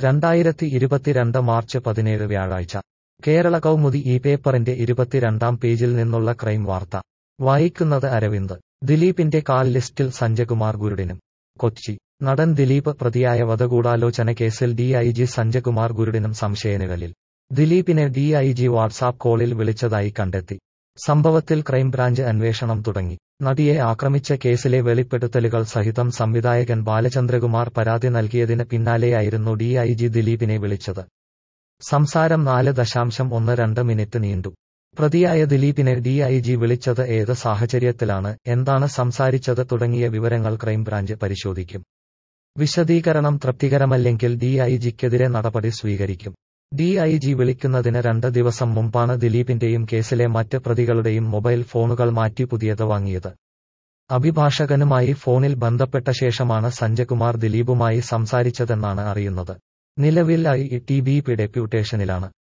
രണ്ടായിരത്തി ഇരുപത്തിരണ്ട് മാർച്ച് പതിനേഴ് വ്യാഴാഴ്ച കേരള കൗമുദി ഈ പേപ്പറിന്റെ ഇരുപത്തിരണ്ടാം പേജിൽ നിന്നുള്ള ക്രൈം വാർത്ത വായിക്കുന്നത് അരവിന്ദ് ദിലീപിന്റെ കാൽ ലിസ്റ്റിൽ സഞ്ജകുമാർ ഗുരുഡിനും കൊച്ചി നടൻ ദിലീപ് പ്രതിയായ വധഗൂഢാലോചന കേസിൽ ഡിഐജി സഞ്ജകുമാർ ഗുരുഡിനും സംശയനിഴലിൽ ദിലീപിനെ ഡിഐജി വാട്സാപ്പ് കോളിൽ വിളിച്ചതായി കണ്ടെത്തി സംഭവത്തിൽ ക്രൈംബ്രാഞ്ച് അന്വേഷണം തുടങ്ങി നടിയെ ആക്രമിച്ച കേസിലെ വെളിപ്പെടുത്തലുകൾ സഹിതം സംവിധായകൻ ബാലചന്ദ്രകുമാർ പരാതി നൽകിയതിന് പിന്നാലെയായിരുന്നു ഡിഐജി ദിലീപിനെ വിളിച്ചത് സംസാരം നാല് ദശാംശം ഒന്ന് രണ്ട് മിനിറ്റ് നീണ്ടു പ്രതിയായ ദിലീപിനെ ഡിഐജി വിളിച്ചത് ഏത് സാഹചര്യത്തിലാണ് എന്താണ് സംസാരിച്ചത് തുടങ്ങിയ വിവരങ്ങൾ ക്രൈംബ്രാഞ്ച് പരിശോധിക്കും വിശദീകരണം തൃപ്തികരമല്ലെങ്കിൽ ഡിഐജിക്കെതിരെ നടപടി സ്വീകരിക്കും ഡിഐജി വിളിക്കുന്നതിന് രണ്ട് ദിവസം മുമ്പാണ് ദിലീപിന്റെയും കേസിലെ മറ്റ് പ്രതികളുടെയും മൊബൈൽ ഫോണുകൾ മാറ്റി പുതിയത് വാങ്ങിയത് അഭിഭാഷകനുമായി ഫോണിൽ ബന്ധപ്പെട്ട ശേഷമാണ് സഞ്ജകുമാർ ദിലീപുമായി സംസാരിച്ചതെന്നാണ് അറിയുന്നത് നിലവിൽ ഐ ടി ബി പി ഡെപ്യൂട്ടേഷനിലാണ്